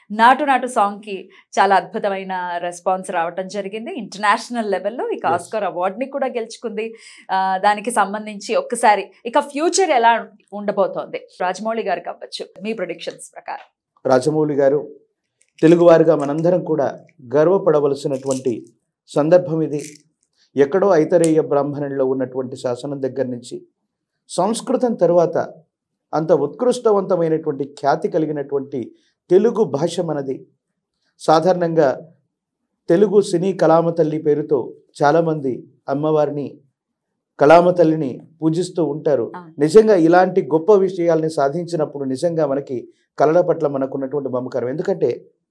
నాటు నాటు సాంగ్ కి చాలా అద్భుతమైన రెస్పాన్స్ రావటం జరిగింది ఇంటర్నేషనల్ లెవెల్లో ఇక Yes. ఆస్కర్ అవార్డ్ ని కూడా గెలుచుకుంది ఆ, దానికి సంబంధించి ఒక్కసారి ఇక ఫ్యూచర్ ఎలా ఉండబోతోంది రాజమౌళి గారికి అవ్వచ్చు మీ ప్రొడిక్షన్స్ ప్రకారం రాజమౌళి గారు తెలుగువారిగా మనందరం కూడా గర్వపడవలసినటువంటి సందర్భం ఇది ఎక్కడో ఐతరేయ బ్రాహ్మణంలో ఉన్నటువంటి శాసనం దగ్గర నుంచి సంస్కృతం తరువాత అంత ఉత్కృష్టవంతమైనటువంటి ఖ్యాతి కలిగినటువంటి తెలుగు భాష మనది సాధారణంగా తెలుగు సినీ కళామ తల్లి పేరుతో చాలామంది అమ్మవారిని కళామ తల్లిని పూజిస్తూ ఉంటారు ఆ. నిజంగా ఇలాంటి గొప్ప విషయాల్ని సాధించినప్పుడు నిజంగా మనకి కళల పట్ల మనకున్నటువంటి మమకారం ఎందుకంటే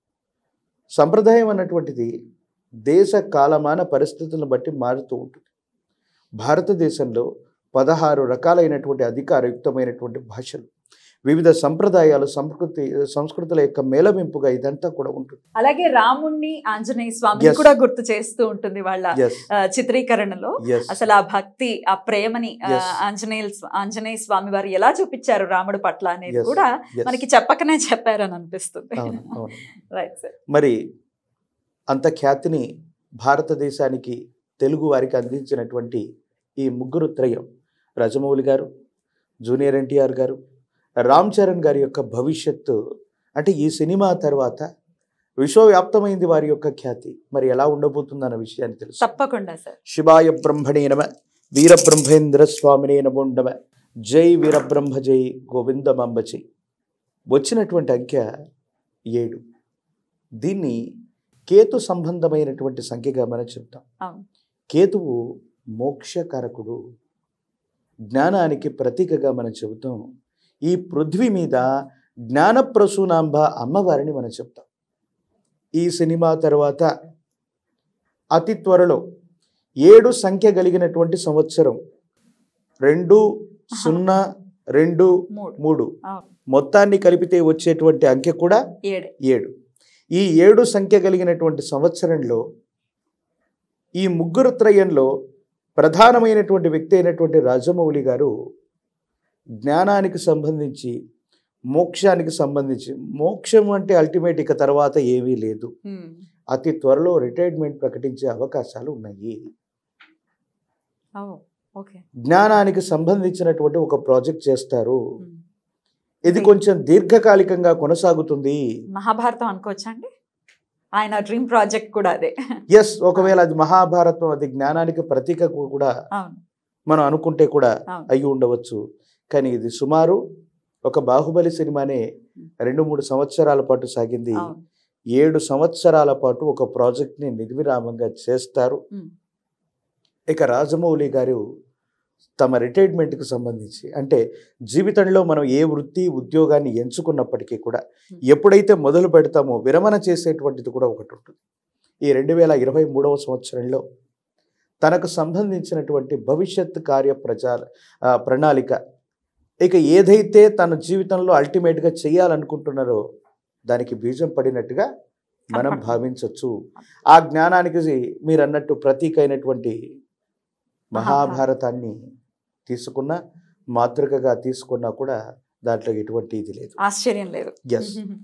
సంప్రదాయం అన్నటువంటిది దేశ కాలమాన పరిస్థితులను బట్టి మారుతూ ఉంటుంది భారతదేశంలో పదహారు రకాలైనటువంటి అధికారయుక్తమైనటువంటి భాషలు వివిధ సంప్రదాయాలు సంస్కృతి సంస్కృతుల యొక్క మేళవింపుగా ఇదంతా కూడా ఉంటుంది అలాగే రాముణ్ణి ఆంజనేయ స్వామిని Yes. కూడా గుర్తు చేస్తూ ఉంటుంది వాళ్ళ ఎస్ ఆ, చిత్రీకరణలో ఎస్ అసలు ఆ భక్తి ఆ ప్రేమని ఆ, Yes. ఆంజనేయ ఆంజనేయ స్వామి వారు ఎలా చూపించారు రాముడు పట్ల అనేది Yes. కూడా Yes. మనకి చెప్పకనే చెప్పారని అనిపిస్తుంది అవును అవును రైట్ సార్ మరి అంత ఖ్యాతిని భారతదేశానికి తెలుగు వారికి అందించినటువంటి ఈ ముగ్గురు త్రయం రాజమౌళి గారు జూనియర్ ఎన్టీఆర్ గారు రామ్ చరణ్ గారి యొక్క భవిష్యత్తు అంటే ఈ సినిమా తర్వాత విశ్వవ్యాప్తమైంది వారి యొక్క ఖ్యాతి మరి ఎలా ఉండబోతుందన్న విషయాన్ని తెలుసు తప్పకుండా సార్ శివాయ బ్రహ్మణే నమ వీరబ్రహ్మేంద్ర స్వామినే నమోండమ జై వీరబ్రహ్మ జై గోవిందమాంబచై వచ్చినటువంటి అంకె ఏడు దీన్ని కేతు సంబంధమైనటువంటి సంఖ్యగా మనం చెప్తాం అవును కేతువు మోక్షకారకుడు జ్ఞానానికి ప్రతీకగా మనం చెబుతాం ఈ పృథ్వీ మీద జ్ఞానప్రసూనాంబ అమ్మవారిని మనం చెప్తాం ఈ సినిమా తర్వాత అతి త్వరలో ఏడు సంఖ్య కలిగినటువంటి సంవత్సరం రెండు సున్నా రెండు మూడు మూడు అవును మొత్తాన్ని కలిపితే వచ్చేటువంటి అంకె కూడా ఏడే ఏడు ఈ ఏడు సంఖ్య కలిగినటువంటి సంవత్సరంలో ఈ ముగ్గురు త్రయంలో ప్రధానమైనటువంటి వ్యక్తి అయినటువంటి రాజమౌళి గారు జ్ఞానానికి సంబంధించి మోక్షానికి సంబంధించి మోక్షం అంటే అల్టిమేట్ ఇక తర్వాత ఏమీ లేదు హ్మ్. అతి త్వరలో రిటైర్మెంట్ ప్రకటించే అవకాశాలు ఉన్నాయి ఓ ఓకే జ్ఞానానికి సంబంధించినటువంటి ఒక ప్రాజెక్ట్ చేస్తారు హ్మ్. ఇది కొంచెం దీర్ఘకాలికంగా కొనసాగుతుంది మహాభారతం అనుకోవచ్చా అండి ఆయన డ్రీమ్ ప్రాజెక్ట్ కూడా అదే ఎస్ ఒకవేళ అది మహాభారతం అది జ్ఞానానికి ప్రతీక కూడా అవును మనం అనుకుంటే కూడా అవును అయి ఉండవచ్చు కానీ ఇది సుమారు ఒక బాహుబలి సినిమానే రెండు మూడు సంవత్సరాల పాటు సాగింది అవును ఏడు సంవత్సరాల పాటు ఒక ప్రాజెక్ట్ని నిర్విరామంగా చేస్తారు హ్మ్. ఇక రాజమౌళి గారు తమ రిటైర్మెంట్కి సంబంధించి అంటే జీవితంలో మనం ఏ వృత్తి ఉద్యోగాన్ని ఎంచుకున్నప్పటికీ కూడా ఎప్పుడైతే మొదలు పెడతామో విరమణ చేసేటువంటిది కూడా ఒకటి ఉంటుంది ఈ రెండు వేల ఇరవై మూడవ సంవత్సరంలో తనకు సంబంధించినటువంటి భవిష్యత్ కార్య ప్రచార ఆ, ప్రణాళిక ఇక ఏదైతే తన జీవితంలో అల్టిమేట్గా చేయాలనుకుంటున్నారో దానికి బీజం పడినట్టుగా మనం కనపడుతుంది. భావించవచ్చు ఆ జ్ఞానానికి మీరు అన్నట్టు ప్రతీక అయినటువంటి మహాభారతాన్ని తీసుకున్న మాతృకగా తీసుకున్నా కూడా దాంట్లో ఎటువంటి ఇది లేదు ఆశ్చర్యం లేదు ఎస్